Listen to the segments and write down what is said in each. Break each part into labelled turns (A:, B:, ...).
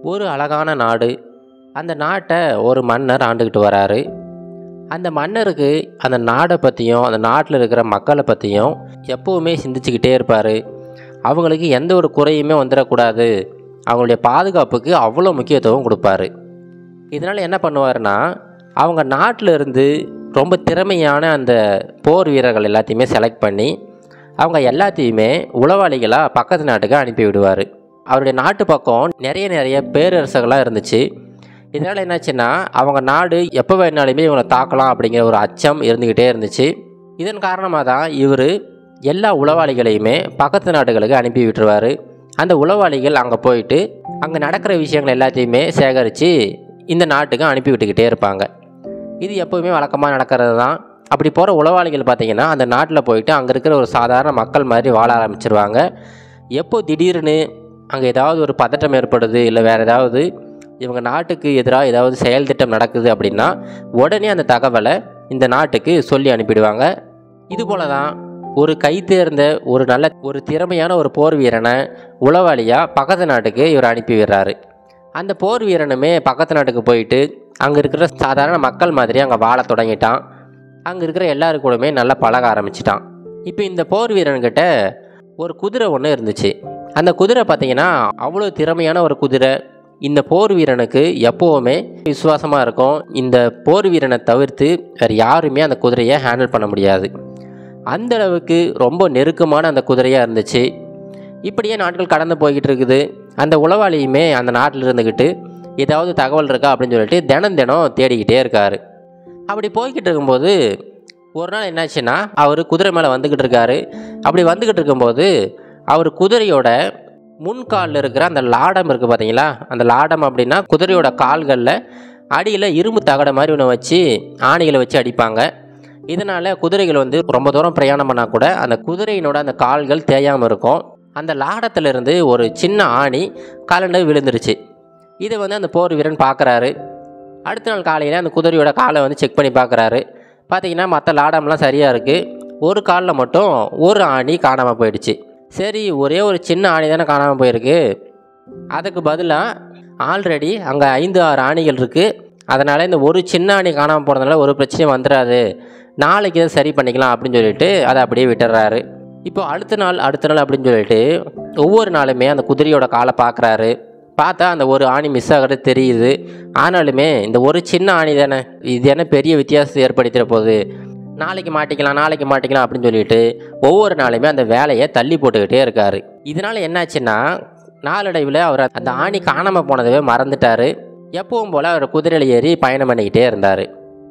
A: ஒரு அழகான நாடு அந்த நாட்டை ஒரு மன்னர் ஆண்டுக்கிட்டு வராரு அந்த மன்னருக்கு அந்த நாடை பற்றியும் அந்த நாட்டில் இருக்கிற மக்களை பற்றியும் எப்போவுமே சிந்திச்சுக்கிட்டே இருப்பார் அவங்களுக்கு எந்த ஒரு குறையுமே வந்துடக்கூடாது அவங்களுடைய பாதுகாப்புக்கு அவ்வளோ முக்கியத்துவம் கொடுப்பாரு இதனால் என்ன பண்ணுவாருன்னா அவங்க நாட்டில் இருந்து ரொம்ப திறமையான அந்த போர் வீரர்கள் எல்லாத்தையுமே செலக்ட் பண்ணி அவங்க எல்லாத்தையுமே உளவாளிகளாக பக்கத்து நாட்டுக்கு அனுப்பி விடுவார் அவருடைய நாட்டு பக்கம் நிறைய நிறைய பேரரசுகளாக இருந்துச்சு இதனால் என்னாச்சுன்னா அவங்க நாடு எப்போ வேணாலுமே இவங்களை தாக்கலாம் அப்படிங்கிற ஒரு அச்சம் இருந்துக்கிட்டே இருந்துச்சு இதன் காரணமாக தான் இவர் எல்லா உளவாளிகளையுமே பக்கத்து நாடுகளுக்கு அனுப்பி விட்டுருவார் அந்த உளவாளிகள் அங்கே போயிட்டு அங்கே நடக்கிற விஷயங்கள் எல்லாத்தையுமே சேகரித்து இந்த நாட்டுக்கு அனுப்பி விட்டுக்கிட்டே இருப்பாங்க இது எப்போவுமே வழக்கமாக நடக்கிறது தான் அப்படி போகிற உளவாளிகள் பார்த்திங்கன்னா அந்த நாட்டில் போயிட்டு அங்கே இருக்கிற ஒரு சாதாரண மக்கள் மாதிரி வாழ ஆரம்பிச்சிருவாங்க எப்போ திடீர்னு அங்கே ஏதாவது ஒரு பதட்டம் ஏற்படுது இல்லை வேறு ஏதாவது இவங்க நாட்டுக்கு எதிராக ஏதாவது செயல் திட்டம் நடக்குது அப்படின்னா உடனே அந்த தகவலை இந்த நாட்டுக்கு சொல்லி அனுப்பிடுவாங்க இது போல தான் ஒரு கை தேர்ந்த ஒரு நல்ல ஒரு திறமையான ஒரு போர் வீரனை உளவாளியாக பக்கத்து நாட்டுக்கு இவர் அனுப்பி விடுறாரு அந்த போர் வீரனுமே பக்கத்து நாட்டுக்கு போயிட்டு அங்கே இருக்கிற சாதாரண மக்கள் மாதிரி அங்கே வாழ தொடங்கிட்டான் அங்கே இருக்கிற எல்லாரு கூடமே நல்லா பழக ஆரம்பிச்சிட்டான் இப்போ இந்த போர் வீரன்கிட்ட ஒரு குதிரை ஒன்று இருந்துச்சு அந்த குதிரை பார்த்தீங்கன்னா அவ்வளோ திறமையான ஒரு குதிரை இந்த போர் வீரனுக்கு எப்போவுமே விசுவாசமாக இருக்கும் இந்த போர் வீரனை தவிர்த்து வேறு யாருமே அந்த குதிரையை ஹேண்டில் பண்ண முடியாது அந்த அளவுக்கு ரொம்ப நெருக்கமான அந்த குதிரையாக இருந்துச்சு இப்படியே நாட்கள் கடந்து போய்கிட்டு இருக்குது அந்த உளவாளியுமே அந்த நாட்டில் இருந்துக்கிட்டு ஏதாவது தகவல் இருக்கா அப்படின்னு சொல்லிட்டு தினம் தினம் தேடிக்கிட்டே இருக்கார் அப்படி போய்கிட்டு இருக்கும்போது ஒரு நாள் என்னாச்சுன்னா அவர் குதிரை மேலே வந்துக்கிட்டு இருக்காரு அப்படி வந்துக்கிட்டு இருக்கும்போது அவர் குதிரையோட முன்காலில் இருக்கிற அந்த லாடம் இருக்குது பார்த்தீங்களா அந்த லாடம் அப்படின்னா குதிரையோட கால்களில் அடியில் இரும்பு தகடை மாதிரி ஒன்று வச்சு ஆணிகளை வச்சு அடிப்பாங்க இதனால் குதிரைகள் வந்து ரொம்ப தூரம் பிரயாணம் பண்ணால் கூட அந்த குதிரையினோட அந்த கால்கள் தேயாமல் இருக்கும் அந்த லாடத்திலிருந்து ஒரு சின்ன ஆணி கலண்டு விழுந்துருச்சு இதை வந்து அந்த போர் வீரன் பார்க்குறாரு அடுத்த நாள் காலையில் அந்த குதிரையோட காலை வந்து செக் பண்ணி பார்க்குறாரு பார்த்தீங்கன்னா மற்ற லாடம்லாம் சரியாக இருக்குது ஒரு காலில் மட்டும் ஒரு ஆணி காணாமல் போயிடுச்சு சரி ஒரே ஒரு சின்ன ஆணி தானே காணாமல் போயிருக்கு அதுக்கு பதிலாக ஆல்ரெடி அங்கே ஐந்து ஆறு ஆணிகள் இருக்குது அதனால் இந்த ஒரு சின்ன ஆணி காணாமல் போகிறதுனால ஒரு பிரச்சனையும் வந்துடாது நாளைக்கு இதை சரி பண்ணிக்கலாம் அப்படின்னு சொல்லிட்டு அதை அப்படியே விட்டுறாரு இப்போ அடுத்த நாள் அடுத்த நாள் அப்படின்னு சொல்லிட்டு ஒவ்வொரு நாளுமே அந்த குதிரையோட காலை பார்க்குறாரு பார்த்தா அந்த ஒரு ஆணி மிஸ் ஆகிறது தெரியுது ஆனாலுமே இந்த ஒரு சின்ன ஆணி தானே இது என்ன பெரிய வித்தியாசத்தை ஏற்படுத்திட போகுது நாளைக்கு மாட்டிக்கலாம் நாளைக்கு மாட்டிக்கலாம் அப்படின்னு சொல்லிட்டு ஒவ்வொரு நாளுமே அந்த வேலையை தள்ளி போட்டுக்கிட்டே இருக்காரு இதனால என்னாச்சுன்னா நாளடைவில் அவர் அந்த ஆணி காணாமல் போனதவே மறந்துட்டார் எப்பவும் போல் அவர் குதிரையில் ஏறி பயணம் பண்ணிக்கிட்டே இருந்தார்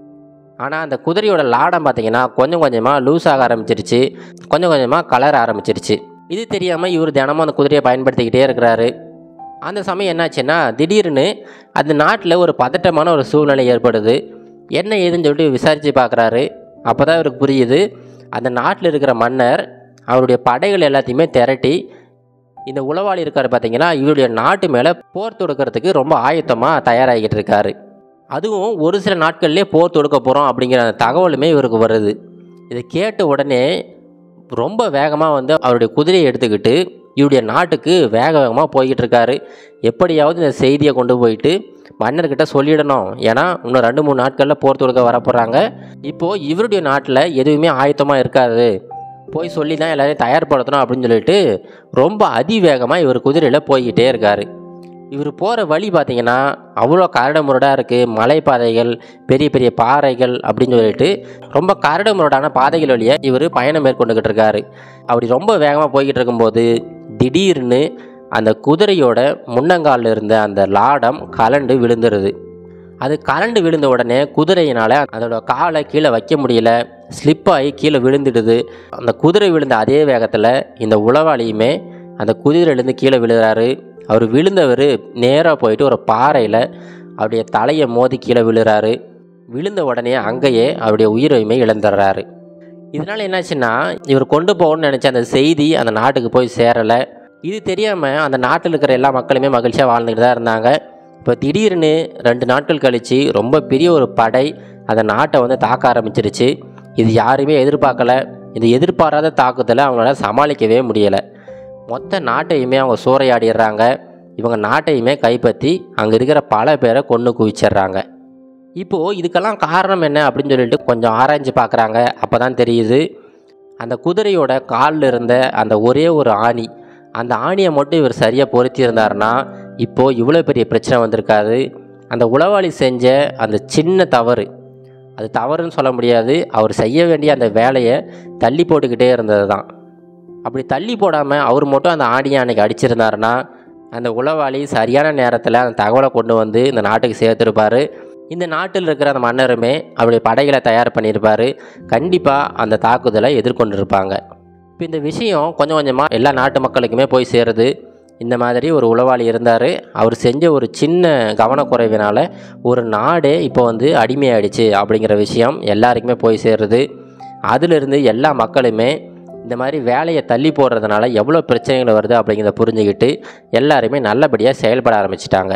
A: ஆனால் அந்த குதிரையோட லாடம் பார்த்தீங்கன்னா கொஞ்சம் கொஞ்சமாக லூஸ் ஆக ஆரம்பிச்சிருச்சு கொஞ்சம் கொஞ்சமாக கலர் ஆரம்பிச்சிருச்சு இது தெரியாமல் இவர் தினமும் அந்த குதிரையை பயன்படுத்திக்கிட்டே இருக்கிறாரு அந்த சமயம் என்னாச்சுன்னா திடீர்னு அந்த நாட்டில் ஒரு பதட்டமான ஒரு சூழ்நிலை ஏற்படுது என்ன ஏதுன்னு சொல்லிட்டு விசாரித்து பார்க்குறாரு அப்போ தான் இவருக்கு புரியுது அந்த நாட்டில் இருக்கிற மன்னர் அவருடைய படைகள் எல்லாத்தையுமே திரட்டி இந்த உளவாளி இருக்கார் பார்த்தீங்கன்னா இவருடைய நாட்டு மேலே போர் தொடுக்கிறதுக்கு ரொம்ப ஆயத்தமாக தயாராகிக்கிட்டு இருக்காரு அதுவும் ஒரு சில நாட்கள்லேயே போர் தொடுக்க போகிறோம் அப்படிங்கிற அந்த தகவலுமே இவருக்கு வருது இதை கேட்ட உடனே ரொம்ப வேகமாக வந்து அவருடைய குதிரையை எடுத்துக்கிட்டு இவருடைய நாட்டுக்கு வேக வேகமாக போய்கிட்டு இருக்காரு எப்படியாவது இந்த செய்தியை கொண்டு போயிட்டு மன்னர்கிட்ட சொல்லிடணும் ஏன்னா இன்னும் ரெண்டு மூணு நாட்களில் போர் தொடுக்க வரப்போகிறாங்க இப்போது இவருடைய நாட்டில் எதுவுமே ஆயத்தமாக இருக்காது போய் சொல்லி தான் எல்லாரையும் தயார்படுத்தணும் அப்படின்னு சொல்லிட்டு ரொம்ப அதிவேகமாக இவர் குதிரையில் போய்கிட்டே இருக்கார் இவர் போகிற வழி பார்த்தீங்கன்னா அவ்வளோ கரடு முரடாக இருக்குது மலைப்பாதைகள் பெரிய பெரிய பாறைகள் அப்படின்னு சொல்லிட்டு ரொம்ப கரடு முரடான பாதைகள் வழியாக இவர் பயணம் மேற்கொண்டுக்கிட்டு இருக்காரு அப்படி ரொம்ப வேகமாக போய்கிட்டு இருக்கும்போது திடீர்னு அந்த குதிரையோட முன்னங்காலில் இருந்த அந்த லாடம் கலண்டு விழுந்துருது அது கலண்டு விழுந்த உடனே குதிரையினால் அதோட காலை கீழே வைக்க முடியல ஸ்லிப் ஆகி கீழே விழுந்துடுது அந்த குதிரை விழுந்த அதே வேகத்தில் இந்த உளவாளியுமே அந்த குதிரையிலேருந்து கீழே விழுகிறாரு அவர் விழுந்தவர் நேராக போயிட்டு ஒரு பாறையில் அவருடைய தலையை மோதி கீழே விழுறாரு விழுந்த உடனே அங்கேயே அவருடைய உயிரையுமே இழந்துடுறாரு இதனால் என்னாச்சுன்னா இவர் கொண்டு போகணும்னு நினச்ச அந்த செய்தி அந்த நாட்டுக்கு போய் சேரலை இது தெரியாமல் அந்த நாட்டில் இருக்கிற எல்லா மக்களுமே மகிழ்ச்சியாக வாழ்ந்துக்கிட்டு தான் இருந்தாங்க இப்போ திடீர்னு ரெண்டு நாட்கள் கழித்து ரொம்ப பெரிய ஒரு படை அந்த நாட்டை வந்து தாக்க ஆரம்பிச்சிருச்சு இது யாருமே எதிர்பார்க்கல இது எதிர்பாராத தாக்குதலை அவங்களால சமாளிக்கவே முடியலை மொத்த நாட்டையுமே அவங்க சூறையாடிடுறாங்க இவங்க நாட்டையுமே கைப்பற்றி அங்கே இருக்கிற பல பேரை கொன்று குவிச்சிடுறாங்க இப்போது இதுக்கெல்லாம் காரணம் என்ன அப்படின்னு சொல்லிட்டு கொஞ்சம் ஆராய்ஞ்சு பார்க்குறாங்க அப்போ தான் தெரியுது அந்த குதிரையோட காலில் இருந்த அந்த ஒரே ஒரு ஆணி அந்த ஆணியை மட்டும் இவர் சரியாக பொருத்தி இருந்தாருன்னா இப்போது இவ்வளோ பெரிய பிரச்சனை வந்திருக்காது அந்த உளவாளி செஞ்ச அந்த சின்ன தவறு அது தவறுன்னு சொல்ல முடியாது அவர் செய்ய வேண்டிய அந்த வேலையை தள்ளி போட்டுக்கிட்டே இருந்தது தான் அப்படி தள்ளி போடாமல் அவர் மட்டும் அந்த ஆணியை அன்னைக்கு அடிச்சிருந்தாருன்னா அந்த உளவாளி சரியான நேரத்தில் அந்த தகவலை கொண்டு வந்து இந்த நாட்டுக்கு சேர்த்துருப்பார் இந்த நாட்டில் இருக்கிற அந்த மன்னருமே அவருடைய படைகளை தயார் பண்ணியிருப்பார் கண்டிப்பாக அந்த தாக்குதலை எதிர்கொண்டிருப்பாங்க இப்போ இந்த விஷயம் கொஞ்சம் கொஞ்சமாக எல்லா நாட்டு மக்களுக்குமே போய் சேருது இந்த மாதிரி ஒரு உளவாளி இருந்தார் அவர் செஞ்ச ஒரு சின்ன கவனக்குறைவினால் ஒரு நாடே இப்போ வந்து அடிமையாயிடுச்சு அப்படிங்கிற விஷயம் எல்லாருக்குமே போய் சேருது அதிலிருந்து எல்லா மக்களுமே இந்த மாதிரி வேலையை தள்ளி போடுறதுனால எவ்வளோ பிரச்சனைகள் வருது அப்படிங்கிறத புரிஞ்சுக்கிட்டு எல்லாருமே நல்லபடியாக செயல்பட ஆரம்பிச்சிட்டாங்க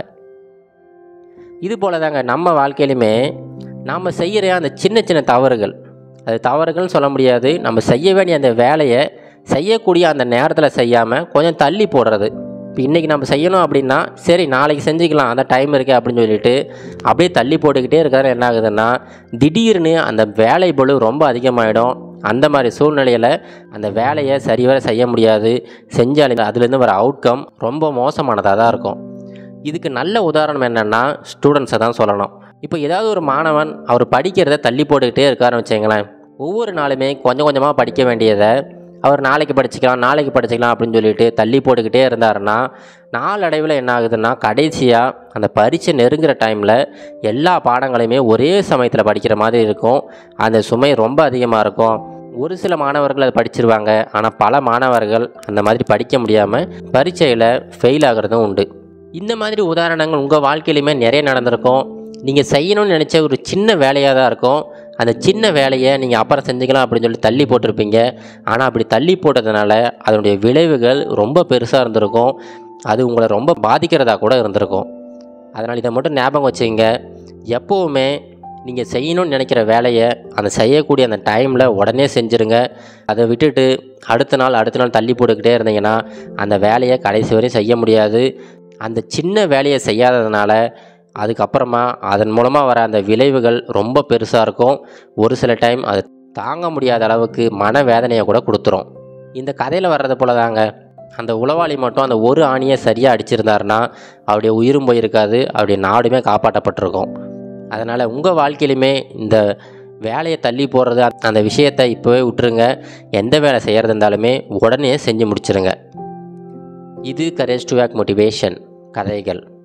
A: இது போல தாங்க நம்ம வாழ்க்கையிலுமே நாம் செய்கிற அந்த சின்ன சின்ன தவறுகள் அது தவறுகள்னு சொல்ல முடியாது நம்ம செய்ய வேண்டிய அந்த வேலையை செய்யக்கூடிய அந்த நேரத்தில் செய்யாமல் கொஞ்சம் தள்ளி போடுறது இப்போ இன்றைக்கி நம்ம செய்யணும் அப்படின்னா சரி நாளைக்கு செஞ்சுக்கலாம் அந்த டைம் இருக்கே அப்படின்னு சொல்லிட்டு அப்படியே தள்ளி போட்டுக்கிட்டே இருக்கிறது என்ன ஆகுதுன்னா திடீர்னு அந்த வேலை பொழு ரொம்ப அதிகமாகிடும் அந்த மாதிரி சூழ்நிலையில் அந்த வேலையை சரிவர செய்ய முடியாது செஞ்சாலும் அதுலேருந்து வர அவுட்கம் ரொம்ப மோசமானதாக தான் இருக்கும் இதுக்கு நல்ல உதாரணம் என்னென்னா ஸ்டூடெண்ட்ஸை தான் சொல்லணும் இப்போ ஏதாவது ஒரு மாணவன் அவர் படிக்கிறத தள்ளி போட்டுக்கிட்டே இருக்காருன்னு வச்சுங்களேன் ஒவ்வொரு நாளுமே கொஞ்சம் கொஞ்சமாக படிக்க வேண்டியதை அவர் நாளைக்கு படிச்சுக்கலாம் நாளைக்கு படிச்சுக்கலாம் அப்படின்னு சொல்லிட்டு தள்ளி போட்டுக்கிட்டே இருந்தாருன்னா நாளடைவில் என்ன ஆகுதுன்னா கடைசியாக அந்த பரீட்சை நெருங்குற டைமில் எல்லா பாடங்களையுமே ஒரே சமயத்தில் படிக்கிற மாதிரி இருக்கும் அந்த சுமை ரொம்ப அதிகமாக இருக்கும் ஒரு சில மாணவர்கள் அதை படிச்சிருவாங்க ஆனால் பல மாணவர்கள் அந்த மாதிரி படிக்க முடியாமல் பரீட்சையில் ஃபெயில் ஆகிறதும் உண்டு இந்த மாதிரி உதாரணங்கள் உங்கள் வாழ்க்கையிலுமே நிறைய நடந்திருக்கும் நீங்கள் செய்யணும்னு நினச்ச ஒரு சின்ன வேலையாக தான் இருக்கும் அந்த சின்ன வேலையை நீங்கள் அப்புறம் செஞ்சுக்கலாம் அப்படின்னு சொல்லி தள்ளி போட்டிருப்பீங்க ஆனால் அப்படி தள்ளி போட்டதுனால அதனுடைய விளைவுகள் ரொம்ப பெருசாக இருந்திருக்கும் அது உங்களை ரொம்ப பாதிக்கிறதா கூட இருந்திருக்கும் அதனால் இதை மட்டும் ஞாபகம் வச்சுங்க எப்போவுமே நீங்கள் செய்யணும்னு நினைக்கிற வேலையை அந்த செய்யக்கூடிய அந்த டைமில் உடனே செஞ்சுருங்க அதை விட்டுட்டு அடுத்த நாள் அடுத்த நாள் தள்ளி போட்டுக்கிட்டே இருந்தீங்கன்னா அந்த வேலையை கடைசி வரையும் செய்ய முடியாது அந்த சின்ன வேலையை செய்யாததுனால அதுக்கப்புறமா அதன் மூலமாக வர அந்த விளைவுகள் ரொம்ப பெருசாக இருக்கும் ஒரு சில டைம் அது தாங்க முடியாத அளவுக்கு மன வேதனையை கூட கொடுத்துரும் இந்த கதையில் வர்றது போல தாங்க அந்த உளவாளி மட்டும் அந்த ஒரு ஆணியை சரியாக அடிச்சிருந்தாருன்னா அவருடைய உயிரும் போயிருக்காது அவருடைய நாடுமே காப்பாற்றப்பட்டிருக்கும் அதனால் உங்கள் வாழ்க்கையிலுமே இந்த வேலையை தள்ளி போடுறது அந்த விஷயத்தை இப்போவே விட்டுருங்க எந்த வேலை செய்கிறது இருந்தாலுமே உடனே செஞ்சு முடிச்சிருங்க இது கரேஜ் டு வேக் மோட்டிவேஷன் கதைகள்